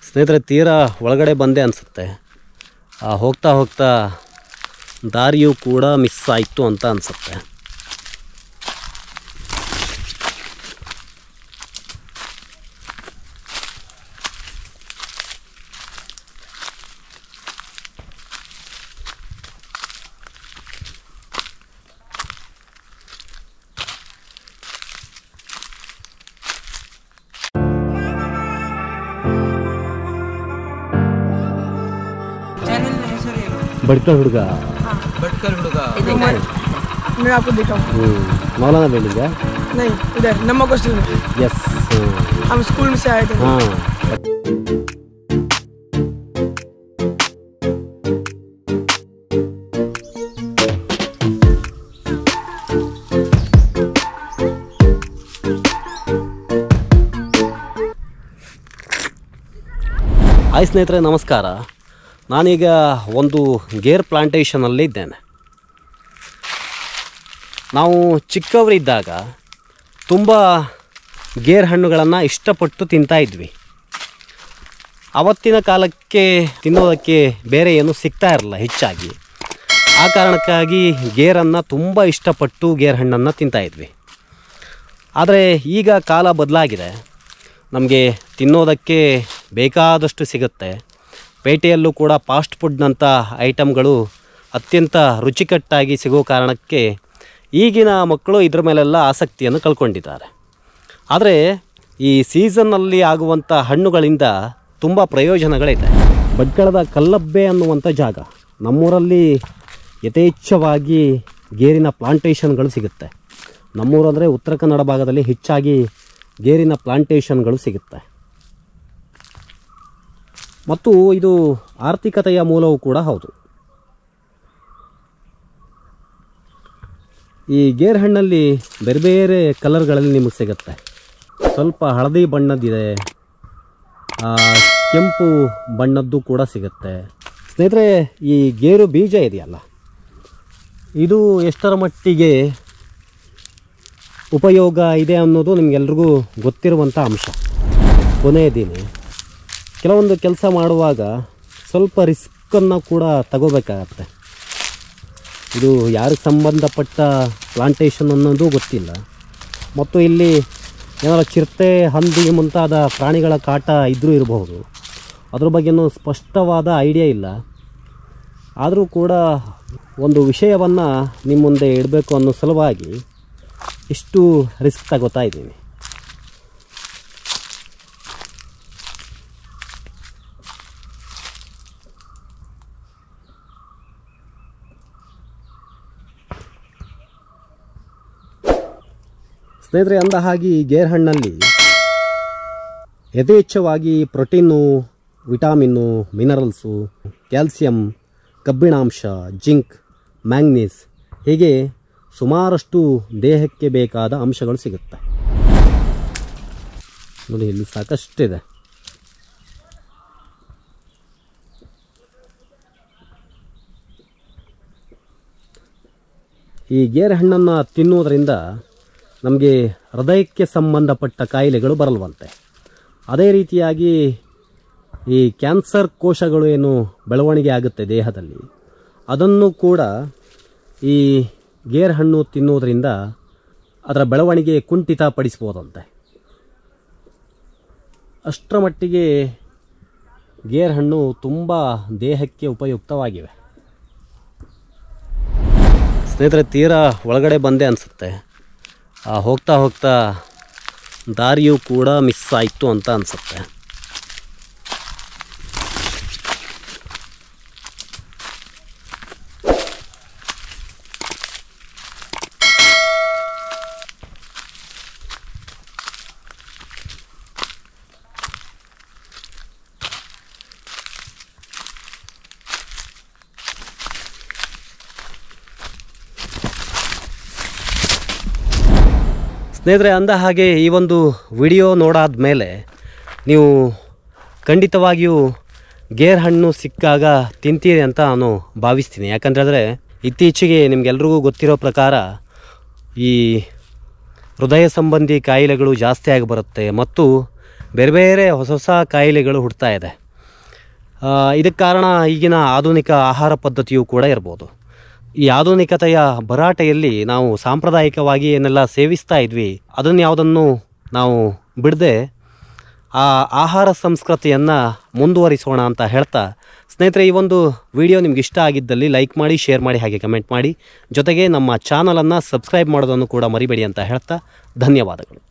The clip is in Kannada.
ಸ್ನೇಹಿತರೆ ತೀರಾ ಒಳಗಡೆ ಬಂದೆ ಅನಿಸುತ್ತೆ ಹೋಗ್ತಾ ಹೋಗ್ತಾ ದಾರಿಯೂ ಕೂಡ ಮಿಸ್ ಆಯಿತು ಅಂತ ಅನಿಸುತ್ತೆ चैनल में सर ये ಬಡ್ಕಲ್ ಹುಡುಗ भटकर हुड़गा मैं आपको दिखाऊँ ಹ್ಞೂ ಮೌಲಾನ ಬಿಲ್ಡಿಂಗ नहीं इधर नमक हॉस्टल में ಎಸ್ हम स्कूल में से आए थे ಹಾಂ ಹಾಯ್ ಸ್ನೇಹಿತರೆ ನಮಸ್ಕಾರ ನಾನೀಗ ಒಂದು ಗೇರ್ ಪ್ಲಾಂಟೇಷನಲ್ಲಿ ಇದ್ದೇನೆ ನಾವು ಚಿಕ್ಕವರಿದ್ದಾಗ ತುಂಬ ಗೇರ್ ಹಣ್ಣುಗಳನ್ನು ಇಷ್ಟಪಟ್ಟು ತಿಂತಾ ಇದ್ವಿ ಅವತ್ತಿನ ಕಾಲಕ್ಕೆ ತಿನ್ನೋದಕ್ಕೆ ಬೇರೆ ಏನು ಸಿಗ್ತಾ ಇರಲಿಲ್ಲ ಹೆಚ್ಚಾಗಿ ಆ ಕಾರಣಕ್ಕಾಗಿ ಗೇರನ್ನು ತುಂಬ ಇಷ್ಟಪಟ್ಟು ಗೇರ್ ಹಣ್ಣನ್ನು ತಿಂತಾ ಇದ್ವಿ ಆದರೆ ಈಗ ಕಾಲ ಬದಲಾಗಿದೆ ನಮಗೆ ತಿನ್ನೋದಕ್ಕೆ ಬೇಕಾದಷ್ಟು ಸಿಗುತ್ತೆ ಪೇಟೆಯಲ್ಲೂ ಕೂಡ ಫಾಸ್ಟ್ ಫುಡ್ನಂಥ ಐಟಮ್ಗಳು ಅತ್ಯಂತ ರುಚಿಕಟ್ಟಾಗಿ ಸಿಗೋ ಕಾರಣಕ್ಕೆ ಈಗಿನ ಮಕ್ಕಳು ಇದ್ರ ಮೇಲೆಲ್ಲ ಆಸಕ್ತಿಯನ್ನು ಕಳ್ಕೊಂಡಿದ್ದಾರೆ ಆದರೆ ಈ ಸೀಸನ್ನಲ್ಲಿ ಆಗುವಂಥ ಹಣ್ಣುಗಳಿಂದ ತುಂಬ ಪ್ರಯೋಜನಗಳಿದೆ ಬಡ್ಕಳದ ಕಲ್ಲಬ್ಬೆ ಅನ್ನುವಂಥ ಜಾಗ ನಮ್ಮೂರಲ್ಲಿ ಯಥೇಚ್ಛವಾಗಿ ಗೇರಿನ ಪ್ಲಾಂಟೇಷನ್ಗಳು ಸಿಗುತ್ತೆ ನಮ್ಮೂರಂದರೆ ಉತ್ತರ ಕನ್ನಡ ಭಾಗದಲ್ಲಿ ಹೆಚ್ಚಾಗಿ ಗೇರಿನ ಪ್ಲಾಂಟೇಷನ್ಗಳು ಸಿಗುತ್ತೆ ಮತ್ತು ಇದು ಆರ್ಥಿಕತೆಯ ಮೂಲವೂ ಕೂಡ ಹೌದು ಈ ಗೇರ್ ಹಣ್ಣಲ್ಲಿ ಬೇರೆ ಬೇರೆ ಕಲರ್ಗಳಲ್ಲಿ ನಿಮಗೆ ಸಿಗುತ್ತೆ ಸ್ವಲ್ಪ ಹಳದಿ ಬಣ್ಣದ್ದಿದೆ ಆ, ಕೆಂಪು ಬಣ್ಣದ್ದು ಕೂಡ ಸಿಗುತ್ತೆ ಸ್ನೇಹಿತರೆ ಈ ಗೇರು ಬೀಜ ಇದೆಯಲ್ಲ ಇದು ಎಷ್ಟರ ಮಟ್ಟಿಗೆ ಉಪಯೋಗ ಇದೆ ಅನ್ನೋದು ನಿಮಗೆಲ್ರಿಗೂ ಗೊತ್ತಿರುವಂಥ ಅಂಶ ಕೊನೆಯ ದಿನ ಕೆಲವೊಂದು ಕೆಲಸ ಮಾಡುವಾಗ ಸ್ವಲ್ಪ ರಿಸ್ಕನ್ನು ಕೂಡ ತಗೋಬೇಕಾಗತ್ತೆ ಇದು ಯಾರಿಗೆ ಸಂಬಂಧಪಟ್ಟ ಪ್ಲಾಂಟೇಷನ್ ಅನ್ನೋದು ಗೊತ್ತಿಲ್ಲ ಮತ್ತು ಇಲ್ಲಿ ಏನಾರ ಚಿರತೆ ಹಂದಿ ಮುಂತಾದ ಪ್ರಾಣಿಗಳ ಕಾಟ ಇದ್ದರೂ ಇರಬಹುದು ಅದ್ರ ಬಗ್ಗೆನೂ ಸ್ಪಷ್ಟವಾದ ಐಡಿಯಾ ಇಲ್ಲ ಆದರೂ ಕೂಡ ಒಂದು ವಿಷಯವನ್ನು ನಿಮ್ಮ ಮುಂದೆ ಇಡಬೇಕು ಅನ್ನೋ ಸಲುವಾಗಿ ಇಷ್ಟು ರಿಸ್ಕ್ ತಗೋತಾ ಇದ್ದೀನಿ ಸ್ನೇಹಿತರೆ ಅಂದ ಹಾಗೆ ಈ ಗೇರ್ ಹಣ್ಣಲ್ಲಿ ಯಥೇಚ್ಛವಾಗಿ ಪ್ರೋಟೀನು ವಿಟಾಮಿನ್ನು ಮಿನರಲ್ಸು ಕ್ಯಾಲ್ಸಿಯಂ ಕಬ್ಬಿಣಾಂಶ ಜಿಂಕ್ ಮ್ಯಾಂಗ್ನೀಸ್ ಹೀಗೆ ಸುಮಾರಷ್ಟು ದೇಹಕ್ಕೆ ಬೇಕಾದ ಅಂಶಗಳು ಸಿಗುತ್ತೆ ನೋಡಿ ಇಲ್ಲಿ ಸಾಕಷ್ಟಿದೆ ಈ ಗೇರ್ ಹಣ್ಣನ್ನು ತಿನ್ನುವುದರಿಂದ ನಮಗೆ ಹೃದಯಕ್ಕೆ ಸಂಬಂಧಪಟ್ಟ ಕಾಯಿಲೆಗಳು ಬರಲ್ವಂತೆ ಅದೇ ರೀತಿಯಾಗಿ ಈ ಕ್ಯಾನ್ಸರ್ ಕೋಶಗಳು ಏನು ಬೆಳವಣಿಗೆ ಆಗುತ್ತೆ ದೇಹದಲ್ಲಿ ಅದನ್ನು ಕೂಡ ಈ ಗೇರ್ ಹಣ್ಣು ತಿನ್ನುವುದರಿಂದ ಅದರ ಬೆಳವಣಿಗೆ ಕುಂಠಿತಪಡಿಸ್ಬೋದಂತೆ ಅಷ್ಟರ ಮಟ್ಟಿಗೆ ಗೇರ್ ಹಣ್ಣು ತುಂಬ ದೇಹಕ್ಕೆ ಉಪಯುಕ್ತವಾಗಿವೆ ಸ್ನೇಹಿತರೆ ತೀರಾ ಒಳಗಡೆ ಬಂದೆ ಅನಿಸುತ್ತೆ ಹೋಗ್ತಾ ಹೋಗ್ತಾ ದಾರಿಯೂ ಕೂಡ ಮಿಸ್ ಆಯಿತು ಅಂತ ಅನಿಸುತ್ತೆ ಸ್ನೇಹಿತರೆ ಅಂದ ಹಾಗೆ ಈ ಒಂದು ವಿಡಿಯೋ ನೋಡಾದ ಮೇಲೆ ನೀವು ಖಂಡಿತವಾಗಿಯೂ ಗೇರ್ ಹಣ್ಣು ಸಿಕ್ಕಾಗ ತಿಂತೀರಿ ಅಂತ ನಾನು ಭಾವಿಸ್ತೀನಿ ಯಾಕಂತ ಹೇಳಿದ್ರೆ ಇತ್ತೀಚೆಗೆ ನಿಮಗೆಲ್ರಿಗೂ ಗೊತ್ತಿರೋ ಪ್ರಕಾರ ಈ ಹೃದಯ ಸಂಬಂಧಿ ಕಾಯಿಲೆಗಳು ಜಾಸ್ತಿ ಆಗಿ ಬರುತ್ತೆ ಮತ್ತು ಬೇರೆ ಬೇರೆ ಹೊಸ ಹೊಸ ಕಾಯಿಲೆಗಳು ಹುಡ್ತಾ ಇದೆ ಆ, ಇದಕ್ಕೆ ಕಾರಣ ಈಗಿನ ಆಧುನಿಕ ಆಹಾರ ಪದ್ಧತಿಯೂ ಕೂಡ ಇರ್ಬೋದು ಈ ಆಧುನಿಕತೆಯ ಭರಾಟೆಯಲ್ಲಿ ನಾವು ಸಾಂಪ್ರದಾಯಿಕವಾಗಿ ಏನೆಲ್ಲ ಸೇವಿಸ್ತಾ ಇದ್ವಿ ಅದನ್ನು ಯಾವುದನ್ನು ನಾವು ಬಿಡದೆ ಆ ಆಹಾರ ಸಂಸ್ಕೃತಿಯನ್ನು ಮುಂದುವರಿಸೋಣ ಅಂತ ಹೇಳ್ತಾ ಸ್ನೇಹಿತರೆ ಈ ಒಂದು ವಿಡಿಯೋ ನಿಮ್ಗೆ ಇಷ್ಟ ಆಗಿದ್ದಲ್ಲಿ ಲೈಕ್ ಮಾಡಿ ಶೇರ್ ಮಾಡಿ ಹಾಗೆ ಕಮೆಂಟ್ ಮಾಡಿ ಜೊತೆಗೆ ನಮ್ಮ ಚಾನಲನ್ನು ಸಬ್ಸ್ಕ್ರೈಬ್ ಮಾಡೋದನ್ನು ಕೂಡ ಮರಿಬೇಡಿ ಅಂತ ಹೇಳ್ತಾ ಧನ್ಯವಾದಗಳು